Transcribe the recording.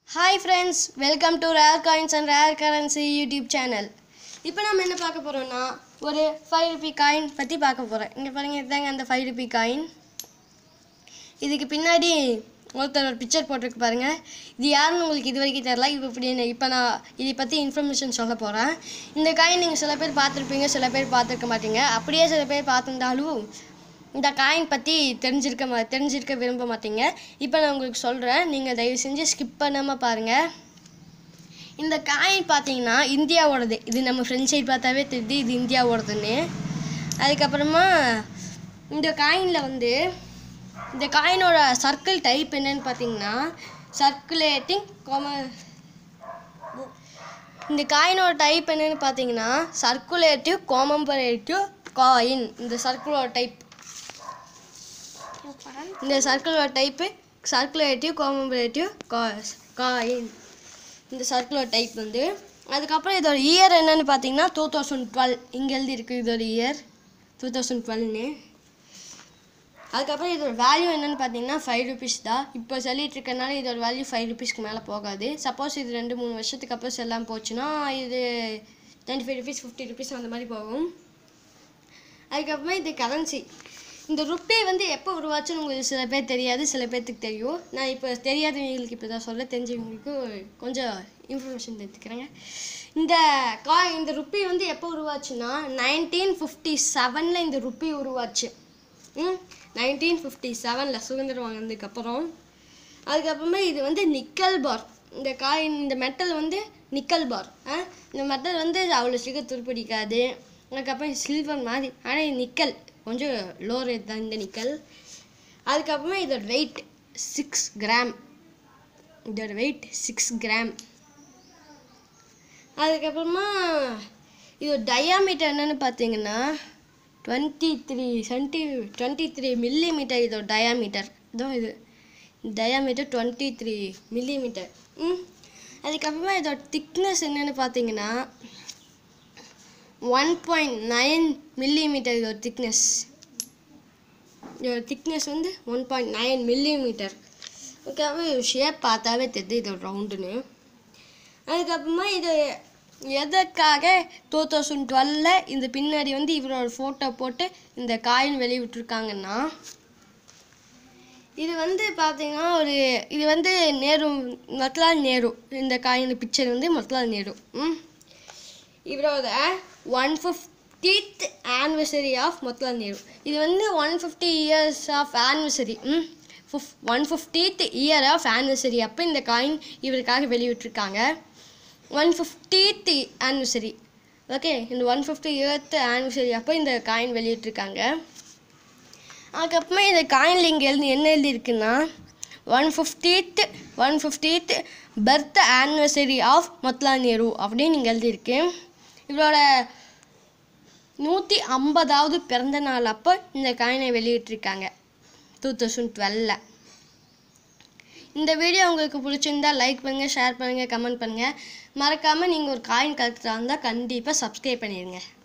hi friends welcome to rare coins and rare currency YouTube channel இப்போ நம்ம என்ன பார்க்க போகிறோம்னா ஒரு ஃபைவ் ருபி காயின் பற்றி பார்க்க போகிறோம் இங்கே பாருங்க இதுதாங்க அந்த ஃபைவ் ருபி காயின் இதுக்கு பின்னாடி ஒருத்தர் ஒரு பிக்சர் போட்டிருக்கு பாருங்க இது யாருன்னு உங்களுக்கு இது வரைக்கும் தெரில இப்போ இப்படி இப்போ நான் இதை பற்றி இன்ஃபர்மேஷன் சொல்ல போகிறேன் இந்த காயின் நீங்கள் சில பேர் பார்த்துருப்பீங்க சில பேர் பார்த்துருக்க மாட்டீங்க அப்படியே சில பேர் பார்த்துருந்தாலும் இந்த காயின் பற்றி தெரிஞ்சிருக்க மா தெரிஞ்சிருக்க விரும்ப மாட்டீங்க இப்போ நான் உங்களுக்கு சொல்கிறேன் நீங்கள் தயவு செஞ்சு ஸ்கிப் பண்ணாமல் பாருங்கள் இந்த காயின் பார்த்தீங்கன்னா இந்தியாவோடது இது நம்ம ஃப்ரெண்ட் சைடு பார்த்தாவே தெரியுது இது இந்தியாவோடதுன்னு அதுக்கப்புறமா இந்த காயினில் வந்து இந்த காயினோட சர்க்கிள் டைப் என்னன்னு பார்த்தீங்கன்னா சர்க்குலேட்டிங் கோம இந்த காயினோட டைப் என்னன்னு பார்த்தீங்கன்னா சர்க்குலேட்டிவ் கோமம்பரேட்டிவ் காயின் இந்த சர்க்குலோட டைப் இந்த சர்க்கிளோட டைப்பு சர்க்குலேட்டிவ் கோமம்பரேட்டிவ் காயின் இந்த சர்க்குலர் டைப் வந்து அதுக்கப்புறம் இதோட இயர் என்னன்னு பார்த்தீங்கன்னா டூ தௌசண்ட் டுவெல் இங்கே எழுதியிருக்கு இதோட இயர் டூ தௌசண்ட் டுவெல்னு அதுக்கப்புறம் இதோட வேல்யூ என்னன்னு பார்த்தீங்கன்னா ஃபைவ் ருபீஸ் தான் இப்போ சொல்லிட்டு இருக்கனால இதோட வேல்யூ ஃபைவ் ருபீஸ்க்கு மேலே போகாது சப்போஸ் இது ரெண்டு மூணு வருஷத்துக்கு அப்புறம் செல்லாம் போச்சுன்னா இது twenty five rupees fifty rupees அந்த மாதிரி போகும் அதுக்கப்புறமா இது கரன்சி இந்த ருப்பி வந்து எப்போ உருவாச்சுன்னு உங்களுக்கு சில பேர் தெரியாது சில பேர்த்துக்கு தெரியும் நான் இப்போ தெரியாதவங்களுக்கு இப்போ தான் சொல்ல தெரிஞ்சவங்களுக்கு கொஞ்சம் இன்ஃபர்மேஷன் தெரிஞ்சுக்கிறேங்க இந்த கா இந்த ருப்பி வந்து எப்போ உருவாச்சுன்னா நைன்டீன் ஃபிஃப்டி செவனில் இந்த ருப்பி உருவாச்சு ம் நைன்டீன் ஃபிஃப்டி செவனில் சுதந்திரம் வாங்கினதுக்கப்புறம் அதுக்கப்புறமா இது வந்து நிக்கல் பார் இந்த காயின் இந்த மெட்டல் வந்து நிக்கல் பார் ஆ இந்த மெட்டல் வந்து அவ்வளோ சீக்கிரம் துருப்பிடிக்காது அதுக்கப்புறம் சில்வர் மாதிரி ஆனால் இது நிக்கல் கொஞ்சம் லோ ரேட் தான் இந்த நிக்கல் அதுக்கப்புறமா இதோட வெயிட் சிக்ஸ் கிராம் இதோட வெயிட் சிக்ஸ் கிராம் அதுக்கப்புறமா இதோட டயாமீட்டர் என்னன்னு பார்த்தீங்கன்னா twenty three centi twenty three millimetre இதோட டயாமீட்டர் இதோ இது டயாமீட்டர் டுவெண்ட்டி த்ரீ மில்லிமீட்டர் ம் அதுக்கப்புறமா இதோட திக்னஸ் என்னன்னு பார்த்தீங்கன்னா ஒன் பாயிண்ட் நைன் மில்லிமீட்டர் இதோட திக்னஸ் இதோட திக்னஸ் வந்து ஒன் பாயிண்ட் நைன் மில்லிமீட்டர் ஓகேவா ஷேப் பார்த்தாவே தெரியுது இதோட ரவுண்டுன்னு அதுக்கப்புறமா இது எதற்காக டூ தௌசண்ட் டுவெல்ல இந்த பின்னாடி வந்து இவரோட ஃபோட்டோ போட்டு இந்த காயின் வெளியிட்டிருக்காங்கன்னா இது வந்து பார்த்தீங்கன்னா ஒரு இது வந்து நேரு மொத்தலால் நேரு இந்த காயின் பிக்சர் வந்து மொத்தலால் நேரு ம் இவரோட one fiftieth anniversary of Motilal Nehru இது வந்து one fifty years of anniversary ம் ஃபிஃப் one fiftieth year of anniversary அப்போ இந்த காயின் இவருக்காக வெளியிட்டிருக்காங்க ஒன் ஃபிஃப்டித் ஆனிவர்சரி ஓகே இந்த ஒன் ஃபிஃப்டி இயர்த் ஆனிவர்சரி அப்போ இந்த காயின் வெளியிட்டிருக்காங்க அதுக்கப்புறமா இந்த காயினில் இங்கே எழுதி என்ன எழுதியிருக்குன்னா one fiftieth one fiftieth birth anniversary of Motilal Nehru அப்படின்னு இங்கே எழுதியிருக்கு இவரோட நூற்றி ஐம்பதாவது பிறந்த நாள் அப்போ இந்த காயினை வெளியிட்டிருக்காங்க டூ தௌசண்ட் டுவெல்ல இந்த வீடியோ உங்களுக்கு பிடிச்சிருந்தா லைக் பண்ணுங்கள் ஷேர் பண்ணுங்கள் கமெண்ட் பண்ணுங்கள் மறக்காமல் நீங்கள் ஒரு காயின் கலெக்டராக இருந்தால் கண்டிப்பாக சப்ஸ்கிரைப் பண்ணிடுங்க